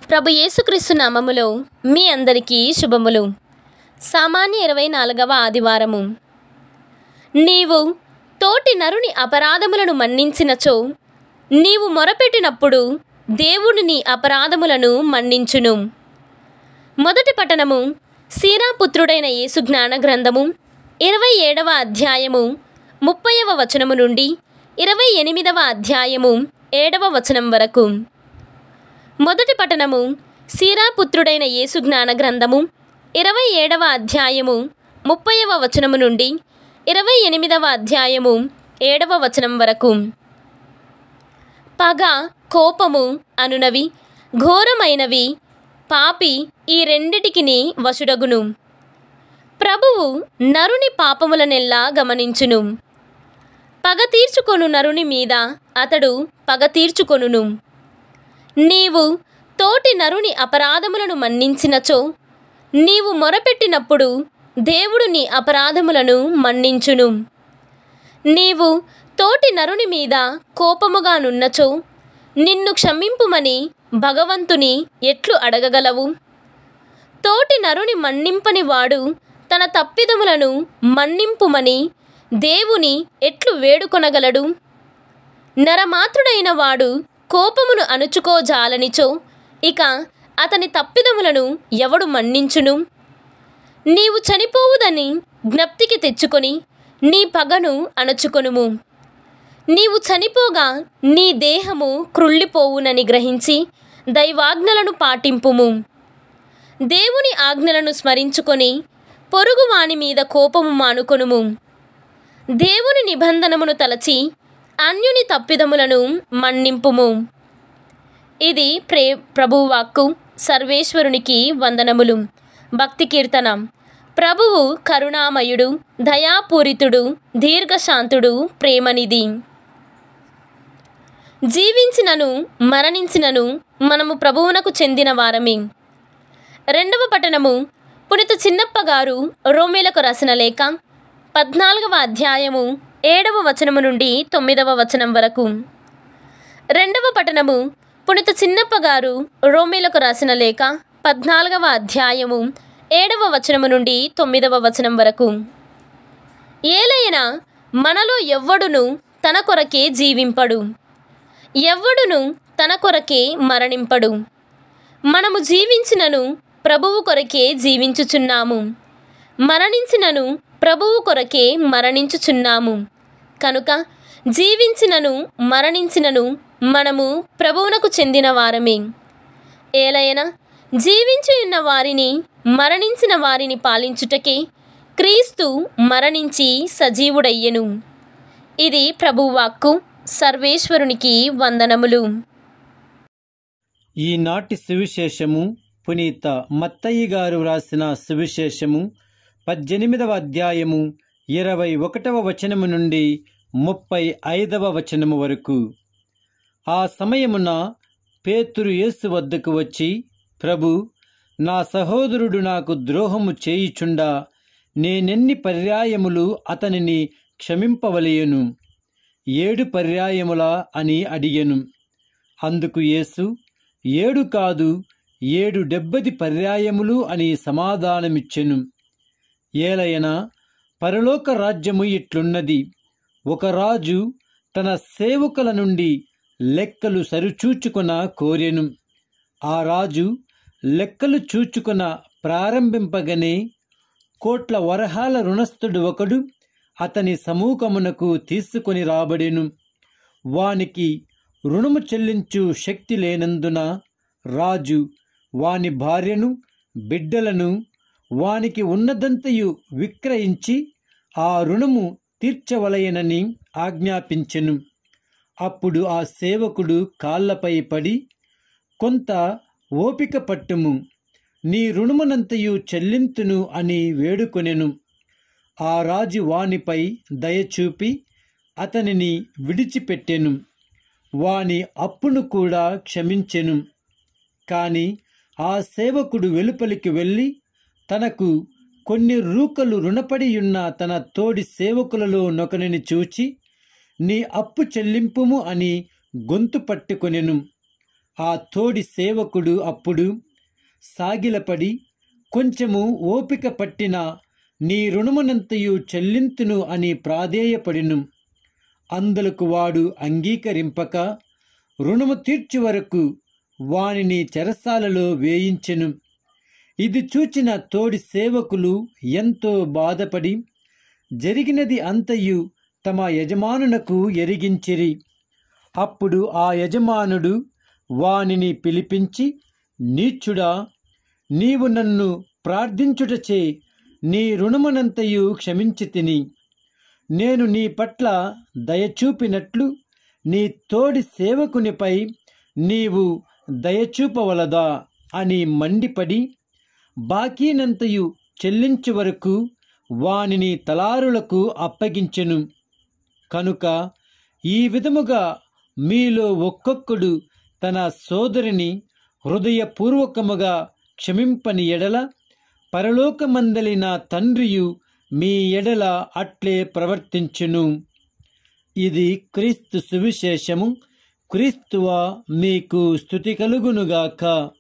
ప్రభు యేసుక్రీస్తు నామములో మీ అందరికీ శుభములు సామాన్య ఇరవై నాలుగవ ఆదివారము నీవు తోటి నరుని అపరాధములను మన్నించినచో నీవు మొరపెట్టినప్పుడు దేవుడు నీ అపరాధములను మన్నించును మొదటి పట్టణము సీరాపుత్రుడైన యేసు జ్ఞాన గ్రంథము ఇరవై ఏడవ అధ్యాయము ముప్పైవ వచనము నుండి ఇరవై ఎనిమిదవ అధ్యాయము ఏడవ వచనం వరకు మొదటి పట్టణము సీరాపుత్రుడైన యేసు జ్ఞాన గ్రంథము ఇరవై ఏడవ అధ్యాయము ముప్పైవ వచనము నుండి ఇరవై ఎనిమిదవ అధ్యాయము ఏడవ వచనం వరకు పగ కోపము అనునవి ఘోరమైనవి పాపి ఈ రెండిటికిని వశుడగును ప్రభువు నరుని పాపములనెల్లా గమనించును పగ తీర్చుకొను నరుని మీద అతడు పగ తీర్చుకొనును నీవు తోటి నరుని అపరాధములను మన్నించినచో నీవు మొరపెట్టినప్పుడు దేవుడు నీ అపరాధములను మన్నించును నీవు తోటి నరుని మీద కోపముగానున్నచో నిన్ను క్షమింపుమని భగవంతుని ఎట్లు అడగగలవు తోటి నరుని మన్నింపని వాడు తన తప్పిదములను మన్నింపుమని దేవుని ఎట్లు వేడుకొనగలడు నరమాత్రుడైన వాడు కోపమును అణుచుకోజాలనిచో ఇక అతని తప్పిదములను ఎవడు మన్నించును నీవు చనిపోవుదని జ్ఞప్తికి తెచ్చుకొని నీ పగను అణచుకొనుము నీవు చనిపోగా నీ దేహము క్రుళ్ళిపోవునని గ్రహించి దైవాజ్ఞలను పాటింపుము దేవుని ఆజ్ఞలను స్మరించుకొని పొరుగువాని మీద కోపము మానుకొనుము దేవుని నిబంధనమును తలచి అన్యుని తప్పిదములను మన్నింపుము ఇది ప్రే ప్రభువాక్కు సర్వేశ్వరునికి వందనములు భక్తి కీర్తన ప్రభువు కరుణామయుడు దయాపూరితుడు దీర్ఘశాంతుడు ప్రేమనిధి జీవించినను మరణించినను మనము ప్రభువునకు చెందిన వారమే రెండవ పట్టణము పునిత చిన్నప్ప గారు రోమేలకు రాసిన లేఖ పద్నాలుగవ అధ్యాయము ఏడవ వచనము నుండి తొమ్మిదవ వచనం వరకు రెండవ పట్టణము పునిత చిన్నప్ప గారు రోమేలకు రాసిన లేఖ పద్నాలుగవ అధ్యాయము ఏడవ వచనము నుండి తొమ్మిదవ వచనం వరకు ఏలైనా మనలో ఎవ్వడును తన కొరకే జీవింపడు ఎవ్వడును తన కొరకే మరణింపడు మనము జీవించినను ప్రభువు కొరకే జీవించుచున్నాము మరణించినను ప్రభువు కొరకే మరణించుచున్నాము కనుక జీవించినను మరణించినను మనము ప్రభువునకు చెందిన వారమే ఏలయన జీవించి ఉన్న వారిని మరణించిన వారిని పాలించుటకే క్రీస్తు మరణించి సజీవుడయ్యెను ఇది ప్రభువాక్కు సర్వేశ్వరునికి వందనములు ఈనాటి సువిశేషము పునీత మత్తయ్య గారు వ్రాసిన సువిశేషము పద్దెనిమిదవ అధ్యాయము ఇరవై ఒకటవ వచనము నుండి ముప్పై ఐదవ వచనము వరకు ఆ సమయమున పేతురు యేసు వద్దకు వచ్చి ప్రభు నా సహోదరుడు నాకు ద్రోహము చేయుచుండా నేనెన్ని పర్యాయములు అతనిని క్షమింపవలయను ఏడు పర్యాయములా అని అడిగెను అందుకు యేసు ఏడు కాదు ఏడు డెబ్బది పర్యాయములు అని సమాధానమిచ్చెను ఏలయన పరలోక రాజ్యము ఇట్లున్నది ఒక రాజు తన సేవకుల నుండి లెక్కలు సరిచూచుకొన కోరెను ఆ రాజు లెక్కలు చూచుకొన ప్రారంభింపగనే కోట్ల వరహాల రుణస్థుడు ఒకడు అతని సమూహమునకు తీసుకొని రాబడెను వానికి రుణము చెల్లించు శక్తి లేనందున రాజు వాని భార్యను బిడ్డలను వానికి ఉన్నదంతయు విక్రయించి ఆ రుణము తీర్చవలయనని ఆజ్ఞాపించెను అప్పుడు ఆ సేవకుడు కాళ్ళపై పడి కొంత ఓపిక పట్టుము నీ రుణమునంతయు చెల్లింతును అని వేడుకొనెను ఆ రాజు వానిపై దయచూపి అతనిని విడిచిపెట్టెను వాని అప్పును కూడా క్షమించెను కాని ఆ సేవకుడు వెలుపలికి వెళ్ళి తనకు కొన్ని రూకలు రుణపడియున్న తన తోడి సేవకులలో నొకనిని చూచి నీ అప్పు చెల్లింపుము అని గొంతు పట్టుకొనెను ఆ తోడి సేవకుడు అప్పుడు సాగిలపడి కొంచెము ఓపిక పట్టిన నీ రుణమునంతయు చెల్లింతును అని ప్రాధేయపడిను అందులకు వాడు అంగీకరింపక రుణము తీర్చు వరకు వానిని చెరసాలలో వేయించెను ఇది చూచిన తోడి సేవకులు ఎంతో బాధపడి జరిగినది అంతయు తమ యజమానునకు ఎరిగించిరి అప్పుడు ఆ యజమానుడు వానిని పిలిపించి నీచుడా నీవు నన్ను ప్రార్థించుటచే నీ రుణమునంతయు క్షమించి తిని నేను నీ పట్ల దయచూపినట్లు నీ తోడి సేవకునిపై నీవు దయచూపవలదా అని మండిపడి బాకీనంతయు చెల్లించు వరకు వానిని తలారులకు అప్పగించెను కనుక ఈ విధముగా మీలో ఒక్కొక్కడు తన సోదరిని హృదయపూర్వకముగా క్షమింపని ఎడల పరలోకమందలి నా తండ్రియు మీ ఎడల అట్లే ప్రవర్తించును ఇది క్రీస్తు సువిశేషము క్రీస్తువ మీకు స్థుతి కలుగునుగాక